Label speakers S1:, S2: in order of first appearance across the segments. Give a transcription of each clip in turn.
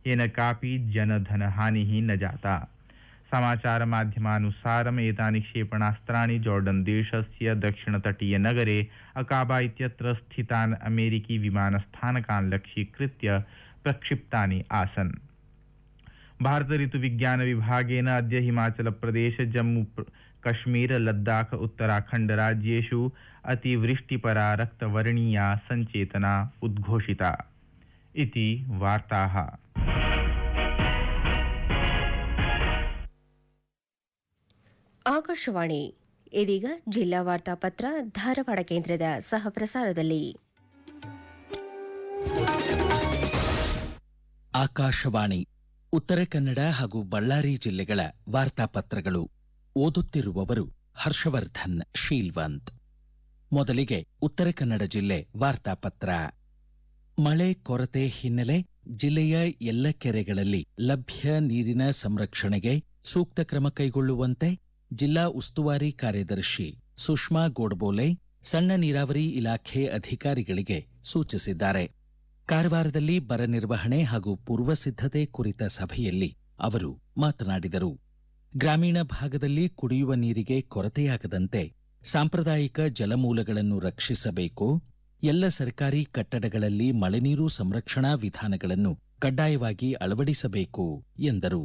S1: येन कापि जनधनहानिः न जाता समाचारमाध्यमानुसारम् एतानि क्षेपणास्त्राणि जॉर्डन देशस्य दक्षिणतटीयनगरे अकाबा इत्यत्र स्थितान् अमेरिकी विमानस्थानकान् लक्ष्यीकृत्य प्रक्षिप्तानि आसन् भारत ऋतुविज्ञान विभागेन अद्य हिमाचलप्रदेश जम्मू कश्मीर लद्दाख उत्तराखण्ड राज्येषु अतिवृष्टिपरा रक्तवर्णीया सञ्चेतना उद्घोषिता इति वार्ताः
S2: ಆಕಾಶವಾಣಿ ಇದೀಗ ಜಿಲ್ಲಾ ವಾರ್ತಾಪತ್ರ ಧಾರವಾಡ ಕೇಂದ್ರದ ಸಹ ಪ್ರಸಾರದಲ್ಲಿ
S3: ಆಕಾಶವಾಣಿ ಉತ್ತರ ಕನ್ನಡ ಹಾಗೂ ಬಳ್ಳಾರಿ ಜಿಲ್ಲೆಗಳ ವಾರ್ತಾಪತ್ರಗಳು ಓದುತ್ತಿರುವವರು ಹರ್ಷವರ್ಧನ್ ಶೀಲ್ವಂತ್ ಮೊದಲಿಗೆ ಉತ್ತರ ಕನ್ನಡ ಜಿಲ್ಲೆ ವಾರ್ತಾಪತ್ರ ಮಳೆ ಕೊರತೆ ಹಿನ್ನೆಲೆ ಜಿಲ್ಲೆಯ ಎಲ್ಲ ಕೆರೆಗಳಲ್ಲಿ ಲಭ್ಯ ನೀರಿನ ಸಂರಕ್ಷಣೆಗೆ ಸೂಕ್ತ ಕ್ರಮ ಕೈಗೊಳ್ಳುವಂತೆ ಜಿಲ್ಲಾ ಉಸ್ತುವಾರಿ ಕಾರ್ಯದರ್ಶಿ ಸುಷ್ಮಾ ಗೋಡ್ಬೋಲೆ ಸಣ್ಣ ನೀರಾವರಿ ಇಲಾಖೆ ಅಧಿಕಾರಿಗಳಿಗೆ ಸೂಚಿಸಿದ್ದಾರೆ ಕಾರವಾರದಲ್ಲಿ ಬರ ನಿರ್ವಹಣೆ ಹಾಗೂ ಪೂರ್ವ ಸಿದ್ಧತೆ ಕುರಿತ ಸಭೆಯಲ್ಲಿ ಅವರು ಮಾತನಾಡಿದರು ಗ್ರಾಮೀಣ ಭಾಗದಲ್ಲಿ ಕುಡಿಯುವ ನೀರಿಗೆ ಕೊರತೆಯಾಗದಂತೆ ಸಾಂಪ್ರದಾಯಿಕ ಜಲಮೂಲಗಳನ್ನು ರಕ್ಷಿಸಬೇಕು ಎಲ್ಲ ಸರ್ಕಾರಿ ಕಟ್ಟಡಗಳಲ್ಲಿ ಮಳೆನೀರು ಸಂರಕ್ಷಣಾ ವಿಧಾನಗಳನ್ನು ಕಡ್ಡಾಯವಾಗಿ ಅಳವಡಿಸಬೇಕು ಎಂದರು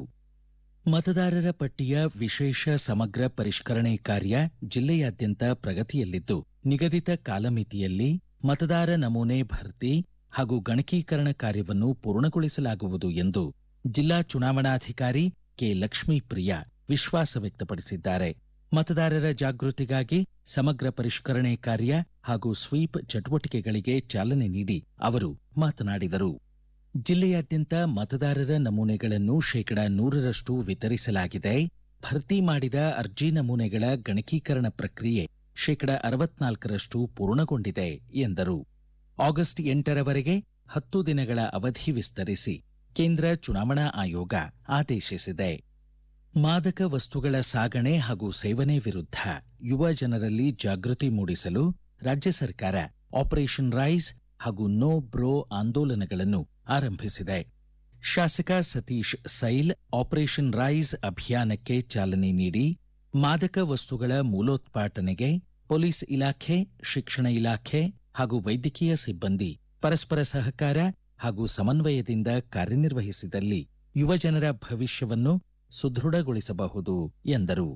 S3: ಮತದಾರರ ಪಟ್ಟಿಯ ವಿಶೇಷ ಸಮಗ್ರ ಪರಿಷ್ಕರಣೆ ಕಾರ್ಯ ಜಿಲ್ಲೆಯಾದ್ಯಂತ ಪ್ರಗತಿಯಲ್ಲಿದ್ದು ನಿಗದಿತ ಕಾಲಮಿತಿಯಲ್ಲಿ ಮತದಾರ ನಮೂನೆ ಭರ್ತಿ ಹಾಗೂ ಗಣಕೀಕರಣ ಕಾರ್ಯವನ್ನು ಪೂರ್ಣಗೊಳಿಸಲಾಗುವುದು ಎಂದು ಜಿಲ್ಲಾ ಚುನಾವಣಾಧಿಕಾರಿ ಕೆ ಲಕ್ಷ್ಮೀಪ್ರಿಯ ವಿಶ್ವಾಸ ವ್ಯಕ್ತಪಡಿಸಿದ್ದಾರೆ ಮತದಾರರ ಜಾಗೃತಿಗಾಗಿ ಸಮಗ್ರ ಪರಿಷ್ಕರಣೆ ಕಾರ್ಯ ಹಾಗೂ ಸ್ವೀಪ್ ಚಟುವಟಿಕೆಗಳಿಗೆ ಚಾಲನೆ ನೀಡಿ ಅವರು ಮಾತನಾಡಿದರು ಜಿಲ್ಲೆಯಾದ್ಯಂತ ಮತದಾರರ ನಮೂನೆಗಳನ್ನು ಶೇಕಡಾ ನೂರರಷ್ಟು ವಿತರಿಸಲಾಗಿದೆ ಭರ್ತಿ ಮಾಡಿದ ಅರ್ಜಿ ನಮೂನೆಗಳ ಗಣಕೀಕರಣ ಪ್ರಕ್ರಿಯೆ ಶೇಕಡಾ ಅರವತ್ನಾಲ್ಕರಷ್ಟು ಪೂರ್ಣಗೊಂಡಿದೆ ಎಂದರು ಆಗಸ್ಟ್ ಎಂಟರವರೆಗೆ ಹತ್ತು ದಿನಗಳ ಅವಧಿ ವಿಸ್ತರಿಸಿ ಕೇಂದ್ರ ಚುನಾವಣಾ ಆಯೋಗ ಆದೇಶಿಸಿದೆ ಮಾದಕ ವಸ್ತುಗಳ ಸಾಗಣೆ ಹಾಗೂ ಸೇವನೆ ವಿರುದ್ಧ ಯುವ ಜನರಲ್ಲಿ ಜಾಗೃತಿ ಮೂಡಿಸಲು ರಾಜ್ಯ ಸರ್ಕಾರ ಆಪರೇಷನ್ ರೈಸ್ ಹಾಗೂ ನೋ ಬ್ರೋ ಆಂದೋಲನಗಳನ್ನು ಆರಂಭಿಸಿದೆ ಶಾಸಕ ಸತೀಶ್ ಸೈಲ್ ಆಪರೇಷನ್ ರೈಸ್ ಅಭಿಯಾನಕ್ಕೆ ಚಾಲನೆ ನೀಡಿ ಮಾದಕ ವಸ್ತುಗಳ ಮೂಲೋತ್ಪಾಟನೆಗೆ ಪೊಲೀಸ್ ಇಲಾಖೆ ಶಿಕ್ಷಣ ಇಲಾಖೆ ಹಾಗೂ ವೈದ್ಯಕೀಯ ಸಿಬ್ಬಂದಿ ಪರಸ್ಪರ ಸಹಕಾರ ಹಾಗೂ ಸಮನ್ವಯದಿಂದ ಕಾರ್ಯನಿರ್ವಹಿಸಿದಲ್ಲಿ ಯುವಜನರ ಭವಿಷ್ಯವನ್ನು ಸುದೃಢಗೊಳಿಸಬಹುದು ಎಂದರು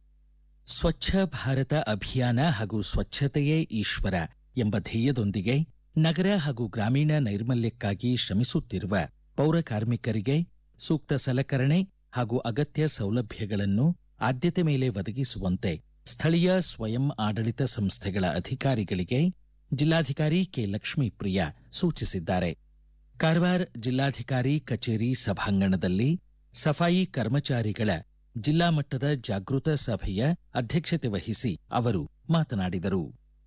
S3: ಸ್ವಚ್ಛ ಭಾರತ ಅಭಿಯಾನ ಹಾಗೂ ಸ್ವಚ್ಛತೆಯೇ ಈಶ್ವರ ಎಂಬ ಧ್ಯೇಯದೊಂದಿಗೆ ನಗರ ಹಾಗೂ ಗ್ರಾಮೀಣ ನೈರ್ಮಲ್ಯಕ್ಕಾಗಿ ಶ್ರಮಿಸುತ್ತಿರುವ ಪೌರ ಕಾರ್ಮಿಕರಿಗೆ ಸೂಕ್ತ ಸಲಕರಣೆ ಹಾಗೂ ಅಗತ್ಯ ಸೌಲಭ್ಯಗಳನ್ನು ಆದ್ಯತೆ ಮೇಲೆ ಒದಗಿಸುವಂತೆ ಸ್ಥಳೀಯ ಸ್ವಯಂ ಆಡಳಿತ ಸಂಸ್ಥೆಗಳ ಅಧಿಕಾರಿಗಳಿಗೆ ಜಿಲ್ಲಾಧಿಕಾರಿ ಕೆ ಲಕ್ಷ್ಮೀಪ್ರಿಯ ಸೂಚಿಸಿದ್ದಾರೆ ಕಾರವಾರ ಜಿಲ್ಲಾಧಿಕಾರಿ ಕಚೇರಿ ಸಭಾಂಗಣದಲ್ಲಿ ಸಫಾಯಿ ಕರ್ಮಚಾರಿಗಳ ಜಿಲ್ಲಾ ಮಟ್ಟದ ಜಾಗೃತ ಸಭೆಯ ಅಧ್ಯಕ್ಷತೆ ವಹಿಸಿ ಅವರು ಮಾತನಾಡಿದರು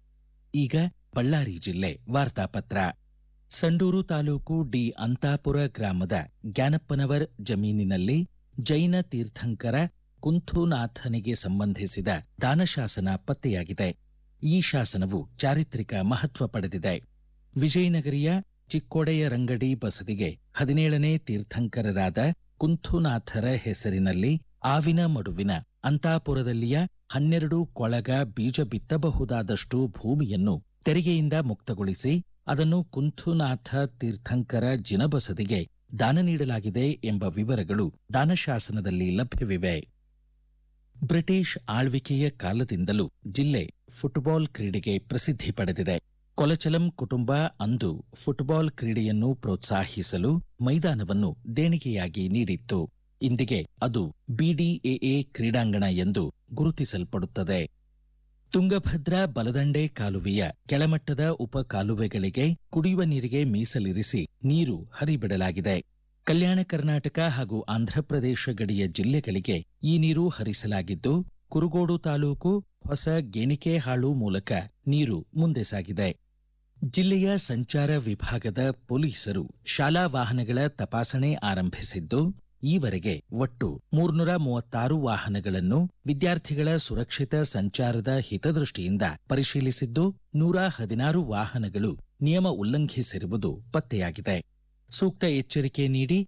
S3: ಈಗ ಬಳ್ಳಾರಿ ಜಿಲ್ಲೆ ವಾರ್ತಾಪತ್ರ ಸಂಡೂರು ತಾಲೂಕು ಡಿ ಅಂತಾಪುರ ಗ್ರಾಮದ ಜ್ಞಾನಪ್ಪನವರ್ ಜಮೀನಿನಲ್ಲಿ ಜೈನ ತೀರ್ಥಂಕರ ಕುಂಥುನಾಥನಿಗೆ ಸಂಬಂಧಿಸಿದ ದಾನಶಾಸನ ಪತ್ತೆಯಾಗಿದೆ ಈ ಶಾಸನವು ಚಾರಿತ್ರಿಕ ಮಹತ್ವ ಪಡೆದಿದೆ ವಿಜಯನಗರಿಯ ಚಿಕ್ಕೋಡೆಯರಂಗಡಿ ಬಸದಿಗೆ ಹದಿನೇಳನೇ ತೀರ್ಥಂಕರರಾದ ಕುಂಥುನಾಥರ ಹೆಸರಿನಲ್ಲಿ ಆವಿನ ಮಡುವಿನ ಅಂತಾಪುರದಲ್ಲಿಯ ಹನ್ನೆರಡು ಕೊಳಗ ಬೀಜ ಬಿತ್ತಬಹುದಾದಷ್ಟು ಭೂಮಿಯನ್ನು ತೆರಿಗೆಯಿಂದ ಮುಕ್ತಗೊಳಿಸಿ ಅದನ್ನು ಕುಂಥುನಾಥ ತೀರ್ಥಂಕರ ಜಿನಬಸದಿಗೆ ದಾನ ನೀಡಲಾಗಿದೆ ಎಂಬ ವಿವರಗಳು ದಾನಶಾಸನದಲ್ಲಿ ಲಭ್ಯವಿವೆ ಬ್ರಿಟಿಷ್ ಆಳ್ವಿಕೆಯ ಕಾಲದಿಂದಲೂ ಜಿಲ್ಲೆ ಫುಟ್ಬಾಲ್ ಕ್ರೀಡೆಗೆ ಪ್ರಸಿದ್ಧಿ ಪಡೆದಿದೆ ಕೊಲಚಲಂ ಕುಟುಂಬ ಅಂದು ಫುಟ್ಬಾಲ್ ಕ್ರೀಡೆಯನ್ನು ಪ್ರೋತ್ಸಾಹಿಸಲು ಮೈದಾನವನ್ನು ದೇಣಿಗೆಯಾಗಿ ನೀಡಿತ್ತು ಇಂದಿಗೆ ಅದು ಬಿಡಿಎಎ ಕ್ರೀಡಾಂಗಣ ಎಂದು ಗುರುತಿಸಲ್ಪಡುತ್ತದೆ ತುಂಗಭದ್ರಾ ಬಲದಂಡೆ ಕಾಲುವೆಯ ಕೆಳಮಟ್ಟದ ಉಪ ಕಾಲುವೆಗಳಿಗೆ ಕುಡಿಯುವ ನೀರಿಗೆ ಮೀಸಲಿರಿಸಿ ನೀರು ಹರಿಬಿಡಲಾಗಿದೆ ಕಲ್ಯಾಣ ಕರ್ನಾಟಕ ಹಾಗೂ ಆಂಧ್ರಪ್ರದೇಶ ಗಡಿಯ ಜಿಲ್ಲೆಗಳಿಗೆ ಈ ನೀರು ಹರಿಸಲಾಗಿದ್ದು ಕುರುಗೋಡು ತಾಲೂಕು ಹೊಸ ಗೇಣಿಕೆಹಾಳು ಮೂಲಕ ನೀರು ಮುಂದೆ ಸಾಗಿದೆ ಜಿಲ್ಲೆಯ ಸಂಚಾರ ವಿಭಾಗದ ಪೊಲೀಸರು ಶಾಲಾ ವಾಹನಗಳ ತಪಾಸಣೆ ಆರಂಭಿಸಿದ್ದು ಈವರೆಗೆ ಒಟ್ಟು ಮೂರ್ನೂರ ಮೂವತ್ತಾರು ವಾಹನಗಳನ್ನು ವಿದ್ಯಾರ್ಥಿಗಳ ಸುರಕ್ಷಿತ ಸಂಚಾರದ ಹಿತದೃಷ್ಟಿಯಿಂದ ಪರಿಶೀಲಿಸಿದ್ದು ನೂರ ಹದಿನಾರು ವಾಹನಗಳು ನಿಯಮ ಉಲ್ಲಂಘಿಸಿರುವುದು ಪತ್ತೆಯಾಗಿದೆ ಸೂಕ್ತ ಎಚ್ಚರಿಕೆ ನೀಡಿ